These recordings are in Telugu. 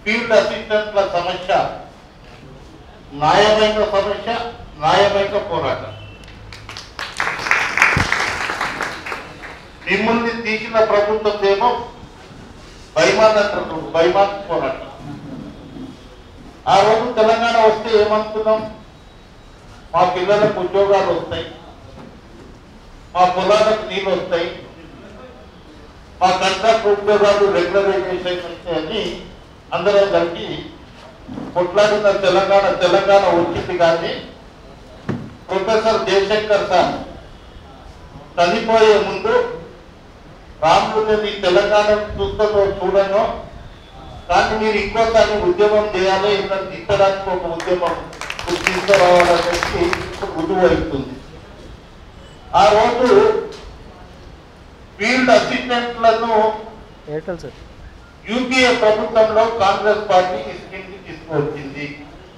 ఫీల్డ్ అసిస్టెంట్ల సమస్య న్యాయమైన సమస్య న్యాయమైన పోరాటం మిమ్మల్ని తీసిన ప్రభుత్వం ఏమో బైమాన్ అంటారు బైమాన్ పోరాటం ఆ రోజు తెలంగాణ వస్తే ఏమనుకున్నాం మా పిల్లలకు ఉద్యోగాలు వస్తాయి మా పొలాలకు నీళ్ళు వస్తాయి మా కాంట్రాక్ట్ ఉద్యోగాలు రెగ్యులరైజేషన్ వస్తాయని అందరం కలిపి కొట్లాడిన తెలంగాణ తెలంగాణ వచ్చింది కానీ ప్రొఫెసర్ జయశంకర్ సార్ చనిపోయే ముందు రాముడు నేను ఈ తెలంగాణ చూస్తానో చూడను కానీ మీరు ఇంకోసారి ఉద్యమం చేయాలి ఇలా తీర్చడానికి ఒక ఉద్యమం తీసుకురావాలనేసి రుజువు అవుతుంది ఆ రోజు ఫీల్డ్ అసిస్టెంట్లను ఎయిర్టెల్ సార్ యూపీఏ ప్రభుత్వంలో కాంగ్రెస్ పార్టీ ఈ స్కీమ్ కి తీసుకువచ్చింది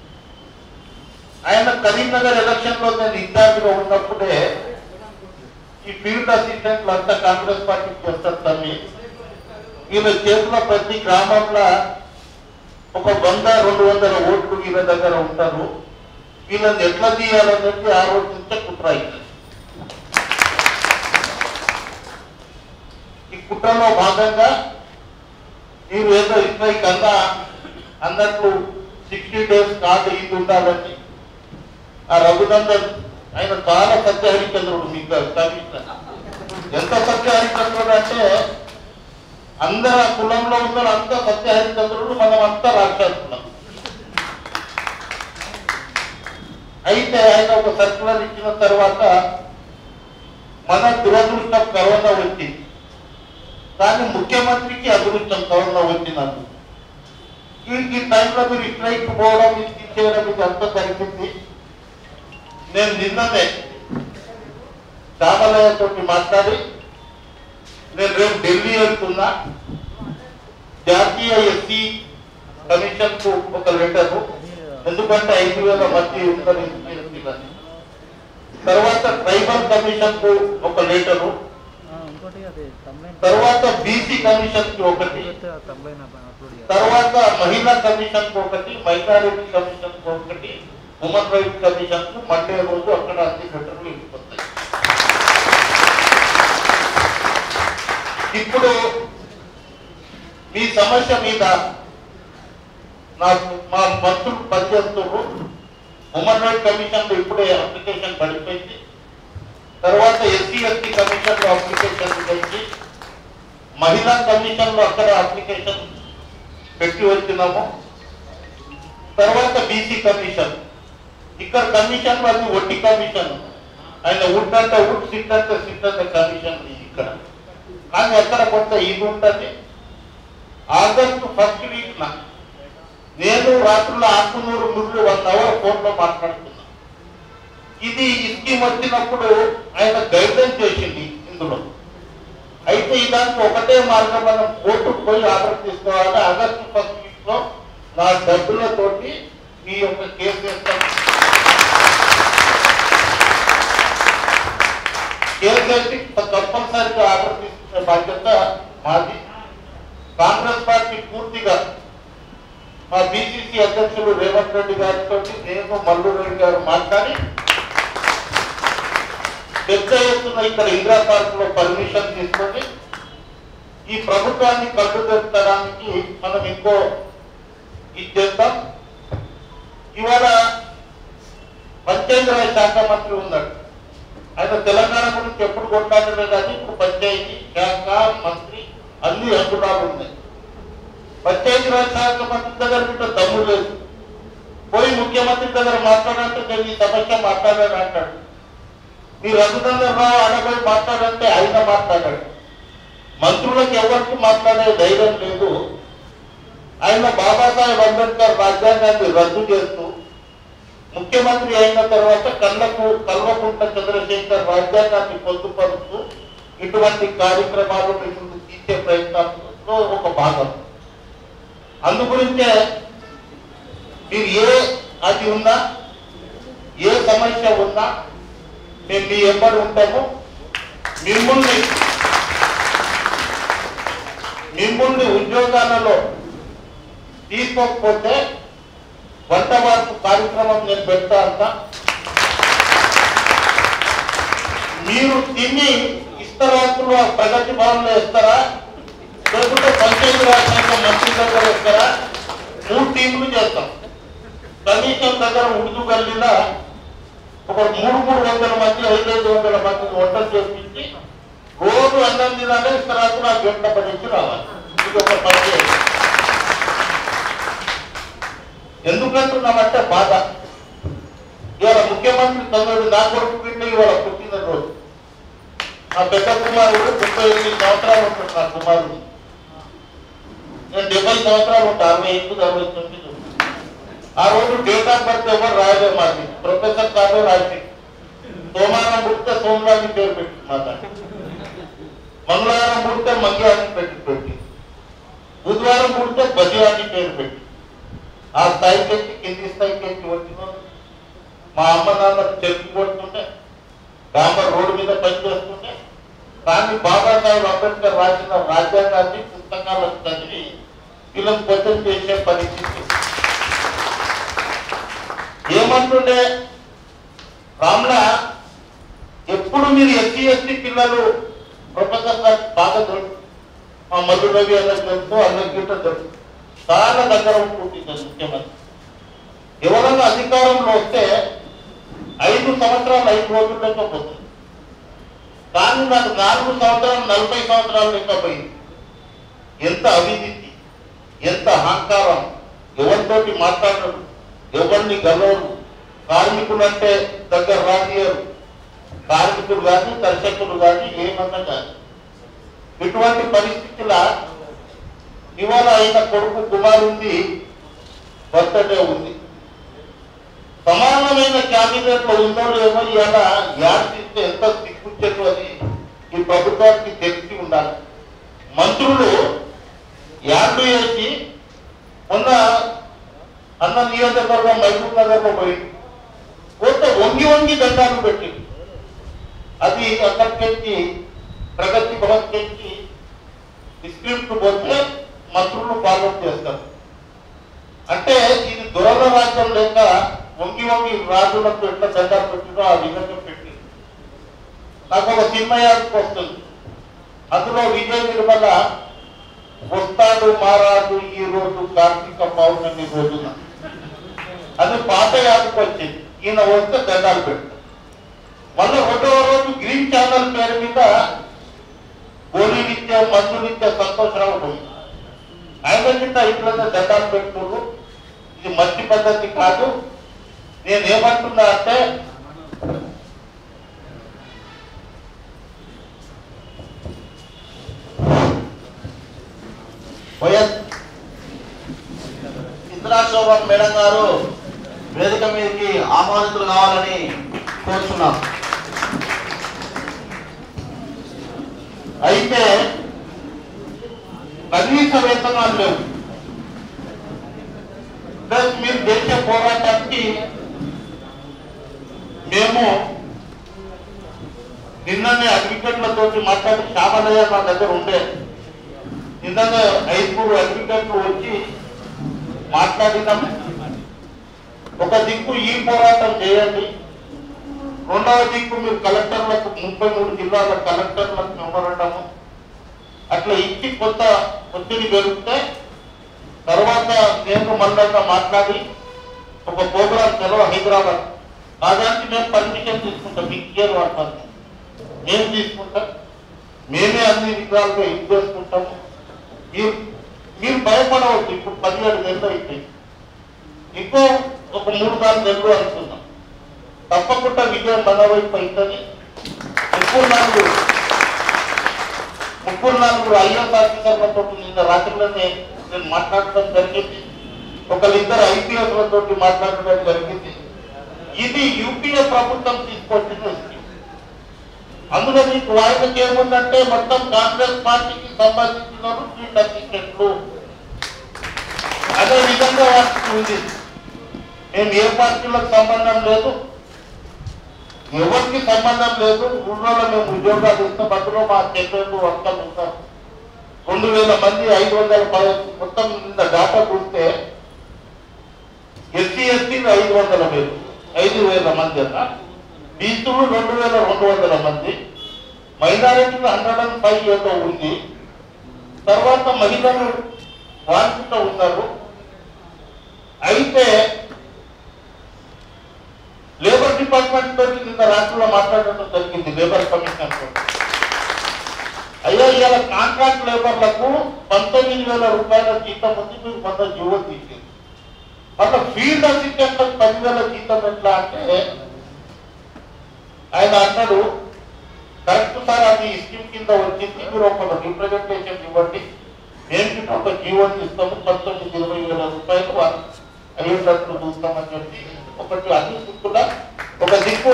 ఆయన కరీంనగర్ ఎలక్షన్ లో నేను ఇన్ఛార్జ్ లో ఉన్నప్పుడే ఈ ఫీల్డ్ అసిస్టెంట్లు అంతా కాంగ్రెస్ పార్టీకి చేస్తారు తమ్మి వీళ్ళ చేతిలో ప్రతి గ్రామంలో ఒక వంద రెండు వందల ఓట్లు వీళ్ళ దగ్గర ఉంటారు వీళ్ళని ఎట్లా తీయాలనేది ఆ రోజు నుంచే కుట్ర అయింది ఈ కుట్రలో భాగంగా మీరు ఏదో ఇరవై కన్నా అన్నట్లు సిక్స్టీ డేస్ కాదు ఇది ఉండాలని ఆ రఘునందన్ ఆయన చాలా సత్యహరిచంద్రుడు మీకు కమిషన్ ఎంత సత్యహరిచంద్రుడు అంటే అందరు ఆ కులంలో ఉన్న అంత సత్యహరిచంద్రుడు మనం అంతా రాక్షసులం అయితే ఆయన ఒక సర్కులర్ ఇచ్చిన తర్వాత మన దురదృష్టం కరోనా వచ్చింది కానీ ముఖ్యమంత్రికి అదృష్టం కరోనా వచ్చినందుకు ఈ ఈ టైంలో మీరు స్ట్రైక్ పోవడం ఇది తీసేయడం ఇది అంతా జరిగింది నేను నిన్ననే రామలయ్యతో మాట్లాడి నేను రేపు ఢిల్లీ వెళ్తున్నా జాతీయ ఎస్సీ కమిషన్ కు ఒక లెటర్ ఎందుకంటే ఐదు వేల మంది ఉన్నారు ఎస్సీలని. తర్వాత ట్రైబల్ కమిషన్ కు ఒక లెటరు ఇంకోటి అది కంప్లైంట్ తర్వాత బీసీ కమిషన్ కి ఒకటి కంప్లైంట్ అప్లోడ్ చేయాలి తర్వాత మహిళా కమిషన్ కు ఒకటి మైనారిటీ కమిషన్ కు ఒకటి ఉమెన్ రైట్స్ కమిషన్ కు మండే రోజు అక్కడ అన్ని లెటర్లు వెళ్ళిపోతాయి ఇప్పుడు మీ సమస్య మీద నాకు మా మంత్రులు పనిచేస్తున్నారు ఉమెన్ రైట్ కమిషన్ లో ఇప్పుడే అప్లికేషన్ పడిపోయింది తర్వాత ఎస్సీ ఎస్టీ కమిషన్ లో అప్లికేషన్ పెట్టి మహిళా కమిషన్ లో అక్కడ అప్లికేషన్ పెట్టి వచ్చినాము తర్వాత బీసీ కమిషన్ ఇక్కడ కమిషన్ అది వడ్డీ కమిషన్ ఆయన వుడ్ అంటే వుడ్ సిట్ అంటే సిట్ అంటే కమిషన్ ఇక్కడ కానీ ఎక్కడ కొంత ఇది ఉంటుంది ఆగస్టు ఫస్ట్ వీక్ నా నేను రాత్రుల్లో ఆకునూరు ముళ్ళు వన్ అవర్ ఫోన్ లో మాట్లాడుతున్నా ఇది ఈ స్కీమ్ వచ్చినప్పుడు ఆయన గైడ్లైన్ చేసింది ఇందులో అయితే ఇదానికి ఒకటే మార్గం మనం కోర్టుకు పోయి ఆర్డర్ తీసుకోవాలి ఆగస్టు ఫస్ట్ వీక్ లో నా డబ్బులతోటి మీ యొక్క కేసు వేస్తాం కేసు వేసి తప్పనిసరిగా ఆర్డర్ తీసుకునే బాధ్యత మాది కాంగ్రెస్ పార్టీ పూర్తిగా మా బీసీసీ అధ్యక్షులు రేవంత్ రెడ్డి గారితో నేను మల్లు రెడ్డి గారు మాట్లాడి పెద్ద ఎత్తున ఇక్కడ ఇందిరా పార్క్ లో పర్మిషన్ తీసుకొని ఈ ప్రభుత్వాన్ని కట్టు తెచ్చడానికి మనం ఇంకో ఇది చేద్దాం ఇవాళ పంచాయతీరాజ్ శాఖ మంత్రి ఉన్నాడు ఆయన తెలంగాణ గురించి ఎప్పుడు కొట్లాడలే కానీ ఇప్పుడు పంచాయతీ శాఖ మంత్రి అన్ని అంకురాలు ఉన్నాయి పంచాయతీరాజ్ శాఖ మంత్రి దగ్గర కూడా దమ్ము లేదు పోయి ముఖ్యమంత్రి దగ్గర మాట్లాడంటే నేను ఈ సమస్య మాట్లాడాను అంటాడు మీ రఘునందన్ రావు ఆడపోయి మాట్లాడంటే ఆయన మాట్లాడాడు మంత్రులకు ఎవరికి మాట్లాడే ధైర్యం లేదు ఆయన బాబాసాహెబ్ అంబేద్కర్ రాజ్యాంగాన్ని రద్దు చేస్తూ ముఖ్యమంత్రి అయిన తర్వాత కళ్ళకు కల్వకుంట్ల చంద్రశేఖర్ రాజ్యాంగాన్ని పొందుపరుస్తూ ఇటువంటి కార్యక్రమాలు మీ ముందు తీసే ప్రయత్నంలో ఒక భాగం అందుగురించే మీరు ఏ అది ఉన్నా ఏ సమస్య ఉన్నా మేము మీ ఎంబడి ఉంటాము మిమ్మల్ని మిమ్మల్ని ఉద్యోగాలలో తీసుకోకపోతే వంట మార్పు కార్యక్రమం నేను పెడతా అంట మీరు తిని ఇస్తరాకులు ఆ ప్రగతి భవన్లో ఇస్తారా లేకుంటే పంచాయతీ రాజ్ శాఖ మంత్రి దగ్గర ఇస్తారా మూడు టీంలు చేస్తాం కనీసం దగ్గర ఉర్దూ గల్లీలో ఒక మూడు మూడు వందల మంది ఐదు ఐదు వందల మందిని వంటలు చేపించి రోజు అన్నం తినాలి ఇస్తరాకు నాకు గంట పడించి రావాలి ఇది ఒక పని ఎందుకంటున్నామంటే బాధ ఇవాళ ముఖ్యమంత్రి తొమ్మిది నా కొడుకు బిడ్డ ఇవాళ పుట్టిన రోజు నా పెద్ద కుమారుడు ముప్పై ఎనిమిది సంవత్సరాలు ఉంటాడు నా కుమారుడు నేను డెబ్బై సంవత్సరాలు ఉంటా అరవై ఎనిమిది అరవై తొమ్మిది ఆ రోజు డేట్ ఆఫ్ బర్త్ ఎవరు రాయలే మాది ప్రొఫెసర్ కాదు రాసి సోమవారం పుడితే సోమవారం పేరు పెట్టి మాట మంగళవారం పుడితే మంగళవారం పెట్టి పెట్టి బుధవారం పుడితే బుధవారం పేరు పెట్టి ఆ స్థాయికి ఎక్కి కింది స్థాయికి ఎక్కి వచ్చిన మా అమ్మ నాన్న చెరుకు కొడుతుంటే డాంబర్ రోడ్డు మీద పనిచేస్తుంటే కానీ బాబాసాహెబ్ అంబేద్కర్ రాసిన రాజ్యాంగాన్ని పుస్తకాలను చదివి వీళ్ళని క్వశ్చన్ చేసే పరిస్థితి ఏమంటుండే రామ్ల ఎప్పుడు మీరు ఎస్సీ ఎస్టీ పిల్లలు ప్రొఫెసర్ గారు బాగా తెలుసు మా మధు రవి అన్నది తెలుసు అన్నకి గిట్ట తెలుసు చాలా దగ్గర ఉంటుంది ముఖ్యమంత్రి ఎవరైనా అధికారంలో వస్తే ఐదు సంవత్సరాలు ఐదు రోజులు లెక్క పోతుంది కానీ నాకు నాలుగు సంవత్సరాలు నలభై సంవత్సరాలు లెక్క పోయింది ఎంత అవినీతి ఎంత అహంకారం ఎవరితోటి మాట్లాడరు ఎవరిని గెలవరు కార్మికులు అంటే దగ్గర రానియరు కార్మికులు కానీ దర్శకులు కానీ ఏమన్నా కానీ ఇటువంటి పరిస్థితుల ఇవాళ అయిన కొడుకు కుమారుంది బర్త్డే ఉంది సమానమైన క్యాబినెట్ లో ఉందో లేదో ఇవాళ యాడిస్తే ఎంత దిక్కుచ్చేది అని ఈ ప్రభుత్వానికి తెలిసి ఉండాలి మంత్రులు యార్డు వేసి మొన్న అన్న నియోజకవర్గం మహబూబ్ నగర్ లో పోయి పోతే వంగి వంగి దండాలు పెట్టి అది అక్కడికి ప్రగతి భవన్కి స్క్రిప్ట్ పోతే మంత్రులు ఫాలో చేస్తారు అంటే ఇది దురద రాజ్యం లేక వంగి వంగి రాజులకు ఎట్లా దండాలు పెట్టినో ఆ విధంగా పెట్టి నాకు ఒక సినిమా యాదకు వస్తుంది అందులో విజయ్ నిర్మల వస్తాడు మారాడు ఈ రోజు కార్తీక పౌర్ణమి రోజున అది పాత యాదకు వచ్చింది ఈయన వస్తే దండాలు పెడతారు మళ్ళీ రెండవ రోజు గ్రీన్ ఛానల్ పేరు మీద గోళీనిత్య మందునిత్య సంతోషరావు ఉంది ఆయన కింద ఇట్లనే దండాలు పెట్టుకోరు ఇది మంచి పద్ధతి కాదు నేనేమంటున్నా అంటే వైఎస్ ఇంద్రాశోభన్ మేడం గారు వేదిక మీదకి ఆహ్వానితులు కావాలని కోరుచున్నాం అయితే కనీస వేతనాలు లేవు ప్లస్ మీరు చేసే పోరాటానికి మేము నిన్ననే అడ్వకేట్లతోటి మాట్లాడి శామలయ్య నా దగ్గర ఉండే నిన్ననే ఐదుగురు అడ్వకేట్లు వచ్చి మాట్లాడినాం ఒక దిక్కు ఈ పోరాటం చేయండి రెండవ దిక్కు మీరు కలెక్టర్లకు ముప్పై మూడు జిల్లాల కలెక్టర్లకు మెమోరండము అట్లా ఇచ్చి కొత్త ఒత్తిడి పెరిగితే తర్వాత నేను మళ్ళా మాట్లాడి ఒక ప్రోగ్రాం సెలవు హైదరాబాద్ ఆ దానికి మేము పర్మిషన్ తీసుకుంటాం మీకు ఇయర్ వాడతాను మేము తీసుకుంటాం మేమే అన్ని విధాలుగా ఇది చేసుకుంటాము మీరు మీరు భయపడవద్దు ఇప్పుడు పదిహేడు నెలలు అయిపోయింది ఇంకో ఒక మూడు నాలుగు నెలలు అనుకుందాం తప్పకుండా విజయం మన వైపు అవుతుంది ముగ్గురు నాలుగు ముగ్గురు నాలుగు ఐఎస్ ఆఫీసర్లతో నిన్న రాత్రిలోనే నేను మాట్లాడటం జరిగింది ఒకరిద్దరు ఐపీఎస్లతో మాట్లాడడం జరిగింది ఇది యూపీఏ ప్రభుత్వం తీసుకొచ్చిన స్కీమ్ అందులో మీకు వాయిదాకి ఏముందంటే మొత్తం కాంగ్రెస్ పార్టీకి సంబంధించిన ఫీల్డ్ అసిస్టెంట్లు అదే విధంగా వాటికి ఉంది మేము ఏ పార్టీలకు సంబంధం లేదు ఎవరికి సంబంధం లేదు ఊళ్ళో మేము ఉద్యోగాలు ఇస్తాం అందులో మా చెల్లెళ్ళు వర్కలు ఉంటారు రెండు వేల మంది ఐదు వందల ప- మొత్తం ఇంత డాటా చూస్తే ఎస్సీ ఎస్టీలు ఐదు వందల వేలు ఐదు వేల మంది అన్న బీసీలు రెండు వేల రెండు వందల మంది మైనారిటీలు హండ్రెడ్ అండ్ ఫైవ్ ఏదో ఉంది తర్వాత మహిళలు వాంఛిత ఉన్నారు అయితే లేబర్ డిపార్ట్మెంట్ తోటి నిన్న రాత్రిలో మాట్లాడడం జరిగింది లేబర్ కమిషనర్ తోటి అయ్యా ఇవాళ కాంట్రాక్ట్ లేబర్లకు పంతొమ్మిది వేల రూపాయల జీతం ఉంది మీరు కొంత జీవో తీసేది మళ్ళీ ఫీల్డ్ అసిస్టెంట్లకు పదివేల జీతం ఎట్లా అంటే ఆయన అన్నాడు కరెక్ట్ సార్ అది ఈ స్కీమ్ కింద వచ్చింది మీరు ఒక రిప్రజెంటేషన్ ఇవ్వండి మేము మీకు ఒక జీవో ఇస్తాము పంతొమ్మిది ఇరవై వేల రూపాయలు వాళ్ళు అయ్యేటట్లు చూస్తామని చెప్పి ఒకటి అన్ని దిక్కులా ఒక దిక్కు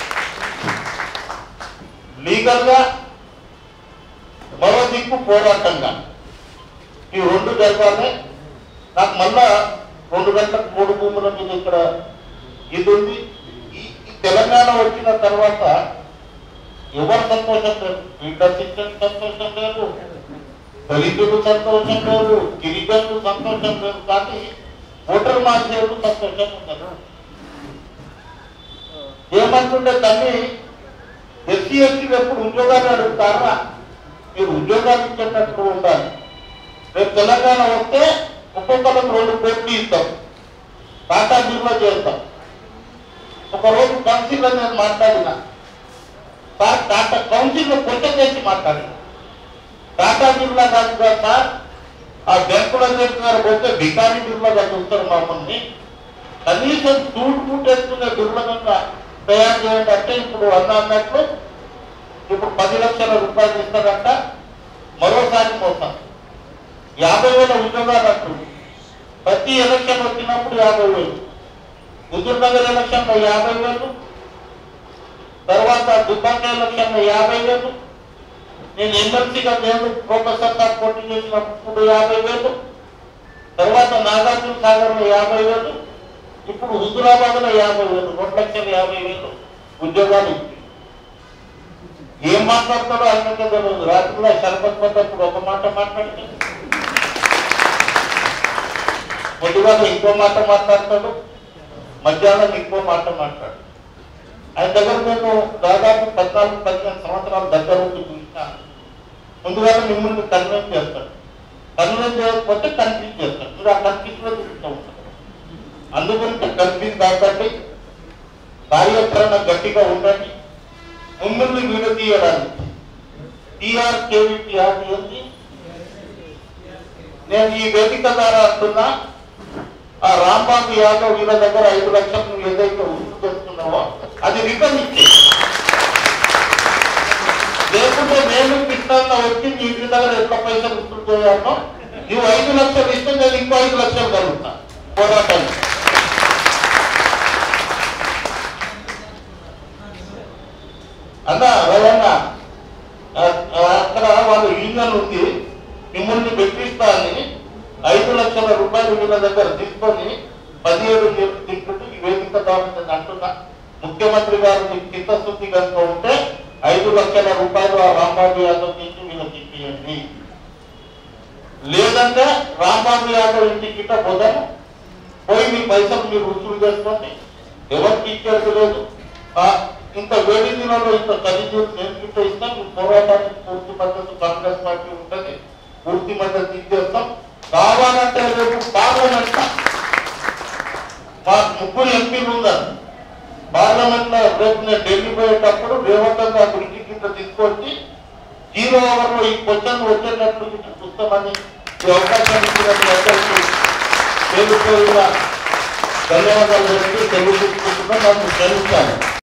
లీగల్ గా మరో దిక్కు పోరాటంగా ఈ రెండు జరగాలి నాకు మళ్ళా రెండు గంటలకు మూడు భూముల మీద ఇక్కడ ఇది ఉంది ఈ ఈ తెలంగాణ వచ్చిన తర్వాత ఎవరు సంతోషం లేదు ఇంటర్సిస్టెంట్ సంతోషం లేదు దళితులు సంతోషం లేదు గిరిజనులు సంతోషం లేదు కానీ ఓటర్ మార్చేలు సంతోషం ఉన్నారు ఏమంటుండే తల్లి ఎస్సీ ఎస్టీలు ఎప్పుడు ఉద్యోగాలు అడుగుతారా మీరు ఉద్యోగాలు ఇచ్చేటట్టు ఉండాలి రేపు తెలంగాణ వస్తే ఒక్కొక్కరికి రెండు కోట్లు ఇస్తాం టాటా బిర్లా చేస్తాం ఒక రోజు కౌన్సిల్లో నేను మాట్లాడిన సార్ టాటా కౌన్సిల్లో కొత్త చేసి మాట్లాడిన టాటా బిర్లా కాదు కదా సార్ ఆ బ్యాంకుల గారు పోతే బికారీ బిర్లాగా చూస్తారు మమ్మల్ని కనీసం సూట్ బూట్ వేసుకునే బిర్లగా తయారు చేయండి అంటే ఇప్పుడు అన్న అన్నట్లు ఇప్పుడు పది లక్షల రూపాయలు ఇస్తారంట మరోసారి మోసం యాభై వేల ఉద్యోగాలు అంటుంది ప్రతి ఎలక్షన్ వచ్చినప్పుడు యాభై వేలు హుజూర్ నగర్ ఎలక్షన్ లో యాభై వేలు తర్వాత దుబ్బాక ఎలక్షన్ లో యాభై వేలు నేను ఎమ్మెల్సీగా నేను ప్రొఫెసర్ గా పోటీ చేసినప్పుడు యాభై వేలు తర్వాత నాగార్జున సాగర్ లో యాభై వేలు ఇప్పుడు హుజురాబాద్ లో యాభై వేలు రెండు లక్షల యాభై వేలు ఉద్యోగాలు ఇచ్చింది. ఏం మాట్లాడతాడో ఆయనకే తెలియదు రాత్రిలో షరబత్ పడ్డప్పుడు ఒక మాట మాట్లాడితే పొద్దుగాల ఇంకో మాట మాట్లాడతాడు మధ్యాహ్నం ఇంకో మాట మాట్లాడు ఆయన దగ్గర నేను దాదాపు పద్నాలుగు పదిహేను సంవత్సరాల దగ్గర ఉండి చూసిన ముందుగా మిమ్మల్ని కన్విన్స్ చేస్తాడు కన్విన్స్ చేయకపోతే కన్ఫ్యూజ్ చేస్తాడు మీరు ఆ కన్ఫ్యూజ్ లో చూస్తూ ఉంటారు అందుగురించి కన్ఫ్యూజ్ కాబట్టి కార్యాచరణ గట్టిగా ఉండండి మిమ్మల్ని విడదీయడానికి టీఆర్ కేవీటీఆర్ ఏంటి నేను ఈ వేదిక ద్వారా అంటున్నా ఆ రాంబాబు యాదవ్ వీళ్ళ దగ్గర ఐదు లక్షలు నువ్వు ఏదైతే వసూలు చేస్తున్నావో అది రిటర్న్ ఇచ్చే లేకుంటే నేను కృష్ణాన్న వచ్చి నీ ఇంటి దగ్గర ఎట్లా పైసలు వసూలు చేయాలో నువ్వు ఐదు లక్షలు ఇస్తే నేను ఇంకో ఐదు లక్షలు కలుగుతా పోరాటాన్ని అన్న రవణ అక్కడ వాళ్ళ యూనియన్ ఉంది మిమ్మల్ని బెదిరిస్తా అని ఐదు లక్షల రూపాయలు వీళ్ళ దగ్గర తీసుకొని పదిహేడు తింటుంటే ఈ వేదిక ద్వారా నేను అంటున్నా ముఖ్యమంత్రి గారు మీకు చిత్తశుద్ధి కనుక ఉంటే ఐదు లక్షల రూపాయలు ఆ రాంబాబు యాదవ్ నుంచి వీళ్ళకి ఇప్పియండి లేదంటే రాంబాబు యాదవ్ ఇంటికి గిట్ట పోదాము పోయి మీ పైసలు మీరు వసూలు చేసుకోండి ఎవరికి ఇచ్చేది లేదు ఆ, ఇంత వేడి దినంలో ఇంత ఖరీదు నేను గిట్ట ఇస్తాం మీ పోరాటానికి పూర్తి మద్దతు కాంగ్రెస్ పార్టీ ఉంటుంది పూర్తి మద్దతు ఇచ్చేస్తాం కావాలంటే రేపు పార్లమెంట్ మా ముగ్గురు ఎంపీలు ఉన్నారు పార్లమెంట్ లో రేపు నేను ఢిల్లీ పోయేటప్పుడు రేవంత్ గారు గురించి కింద తీసుకొచ్చి జీరో అవర్ లో ఈ క్వశ్చన్ వచ్చేటట్లు గిట్ట చూస్తామని ఈ అవకాశం ఇచ్చిన మీ అందరికీ పేరు పేరుగా ధన్యవాదాలు చెప్పి తెలియజేసుకుంటున్నా నన్ను క్షమించాను